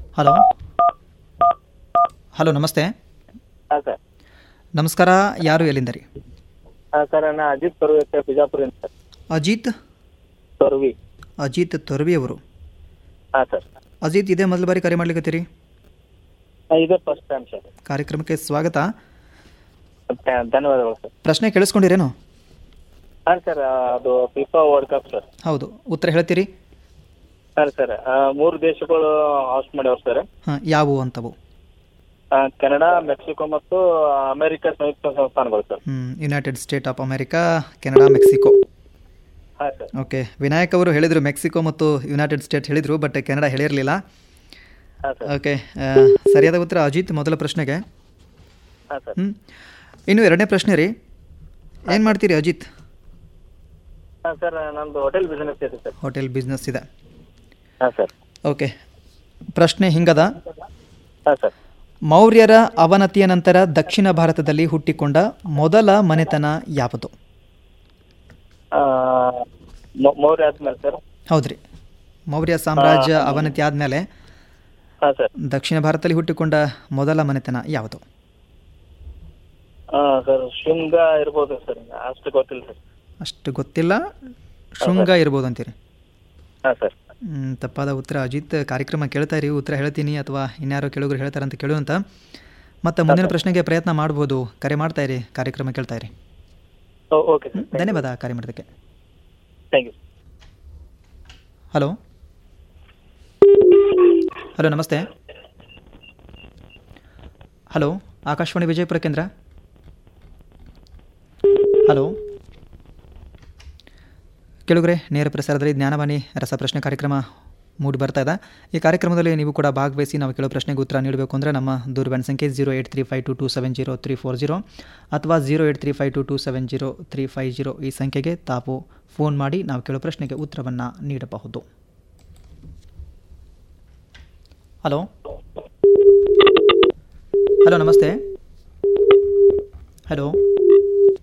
hello hello ನಮಸ್ತೆ ಹಾಂ sir ನಮಸ್ಕಾರ ಯಾರು ಎಲ್ಲಿಂದ ರೀ ಹಾಂ ಸರ್ ನಾ ಅಜಿತ್ ಪರ್ವಿ ಅಂತ ಬಿಜಾಪುರಿಂದ ಸರ್ ಅಜಿತ್ ಪರ್ವಿ ಅಜಿತ್ ತೊರವಿ ಅವರು ಹಾಂ ಸರ್ ಅಜಿತ್ ಇದೇ ಮೊದಲ ಬಾರಿ ಕರೆ ಮಾಡ್ಲಿಕತ್ತೀರಿ ಹಾಂ ಇದೇ ಫಸ್ಟ್ ಟೈಮ್ ಸರ್ ಕಾರ್ಯಕ್ರಮಕ್ಕೆ ಸ್ವಾಗತ ಮತ್ತೆ ಧನ್ಯವಾದಗಳು ಸರ್ ಪ್ರಶ್ನೆ ಕೇಳಿಸ್ಕೊಂಡಿರೇನು ಹಾಂ ಸರ್ ಅದು ಫಿಫಾ ವರ್ಲ್ಡ್ ಕಪ್ ಸರ್ ಹೌದು ಉತ್ತರ ಹೇಳ್ತೀರಿ ಹಾಂ ಸರ್ ಮೂರು ದೇಶಗಳು ಹಾಸ್ಟ್ ಮಾಡ್ಯಾವ ಸರ್ ಹಾಂ ಯಾವುವು ಅಂತವು ಆ, ಕೆನಡಾ ಮೆಕ್ಸಿಕೋ ಮತ್ತು ಅಮೆರಿಕ ಸಂಯುಕ್ತ ಸಂಸ್ಥಾನಗಳು sir United State of America Canada Mexico ಹಾಂ ಸರ್ ಓಕೆ ವಿನಾಯಕ್ ಅವರು ಹೇಳಿದರು ಮೆಕ್ಸಿಕೋ ಮತ್ತು ಯುನೈಟೆಡ್ ಸ್ಟೇಟ್ ಹೇಳಿದರು ಬಟ್ ಕೆನಡಾ ಹೇಳಿರಲಿಲ್ಲ ಹಾಂ ಸರ್ ಓಕೆ ಆ, ಸರಿಯಾದ ಉತ್ತರ ಅಜಿತ್ ಮೊದಲ ಪ್ರಶ್ನೆಗೆ ಹಾಂ ಸರ್ ಹ್ಞೂ ಇನ್ನು ಎರಡನೇ ಪ್ರಶ್ನೆ ರೀ ಏನು ಮಾಡ್ತೀರಿ ಅಜಿತ್ ಹಾಂ ಸರ್ ನಮ್ಮದು ಹೋಟೆಲ್ ಬಿಸ್ನೆಸ್ ಇದೆ ಸರ್ ಹೋಟೆಲ್ ಬಿಸ್ನೆಸ್ ಇದೆ ಹಾಂ ಸರ್ ಓಕೆ ಪ್ರಶ್ನೆ ಹಿಂಗದ ಹಾಂ ಸರ್ ಮೌರ್ಯರ ಅವನತಿಯ ನಂತರ ದಕ್ಷಿಣ ಭಾರತದಲ್ಲಿ ಹುಟ್ಟಿಕೊಂಡ ಮೊದಲ ಮನೆತನ ಯಾವುದು ಮೌರ್ಯ ಆದ್ಮೇಲೆ ಸರ್ ಹೌದ್ರಿ ಮೌರ್ಯ ಸಾಮ್ರಾಜ್ಯ ಅವನತಿ ಆದಮೇಲೆ ಹಾಂ ಸರ್ ದಕ್ಷಿಣ ಭಾರತದಲ್ಲಿ ಹುಟ್ಟಿಕೊಂಡ ಮೊದಲ ಮನೆತನ ಯಾವುದು ಹಾಂ ಸರ್ ಶೃಂಗ ಇರ್ಬೋದು ಸರ್ ಅಷ್ಟು ಗೊತ್ತಿಲ್ಲ ಸರ್ ಅಷ್ಟು ಗೊತ್ತಿಲ್ಲ ಶೃಂಗ ಇರ್ಬೋದು ಅಂತೀರಿ ಹಾಂ ಸರ್ ಹ್ಮ್, ತಪ್ಪಾದ ಉತ್ತರ ಅಜಿತ್ ಕಾರ್ಯಕ್ರಮ ಕೇಳ್ತಾ ಇರಿ ಉತ್ತರ ಹೇಳ್ತೀನಿ ಅಥವಾ ಇನ್ಯಾರೋ ಕೇಳೋರು ಹೇಳ್ತಾರೆ ಅಂತ ಕೇಳುವಂತ ಮತ್ತು ಮುಂದಿನ ಪ್ರಶ್ನೆಗೆ ಪ್ರಯತ್ನ ಮಾಡ್ಬೋದು ಕರೆ ಮಾಡ್ತಾ ಇರಿ ಕಾರ್ಯಕ್ರಮ ಕೇಳ್ತಾ ಇರಿ ಓಕೆ ಸರ್ ಧನ್ಯವಾದ ಕರೆ ಮಾಡೋದಕ್ಕೆ ಥ್ಯಾಂಕ್ ಯು ಹಲೋ ಹಲೋ ನಮಸ್ತೆ ಹಲೋ ಆಕಾಶವಾಣಿ ವಿಜಯಪುರ ಕೇಂದ್ರ ಹಲೋ ಕೆಳಗರೆ ನೇರ ಪ್ರಸಾರದಲ್ಲಿ ಜ್ಞಾನವಾಣಿ ರಸಪ್ರಶ್ನೆ ಕಾರ್ಯಕ್ರಮ ಮೂಡಿ ಬರ್ತಾ ಇದೆ ಈ ಕಾರ್ಯಕ್ರಮದಲ್ಲಿ ನೀವು ಕೂಡ ಭಾಗವಹಿಸಿ ನಾವು ಕೇಳೋ ಪ್ರಶ್ನೆಗೆ ಉತ್ತರ ನೀಡಬೇಕು ಅಂದರೆ ನಮ್ಮ ದೂರವಾಣಿ ಸಂಖ್ಯೆ zero eight three five two two seven zero three four zero ಅಥವಾ zero eight three five two two seven zero three five zero ಈ ಸಂಖ್ಯೆಗೆ ತಾವು ಫೋನ್ ಮಾಡಿ ನಾವು ಕೇಳೋ ಪ್ರಶ್ನೆಗೆ ಉತ್ತರವನ್ನು ನೀಡಬಹುದು ಹಲೋ ಹಲೋ ನಮಸ್ತೆ ಹಲೋ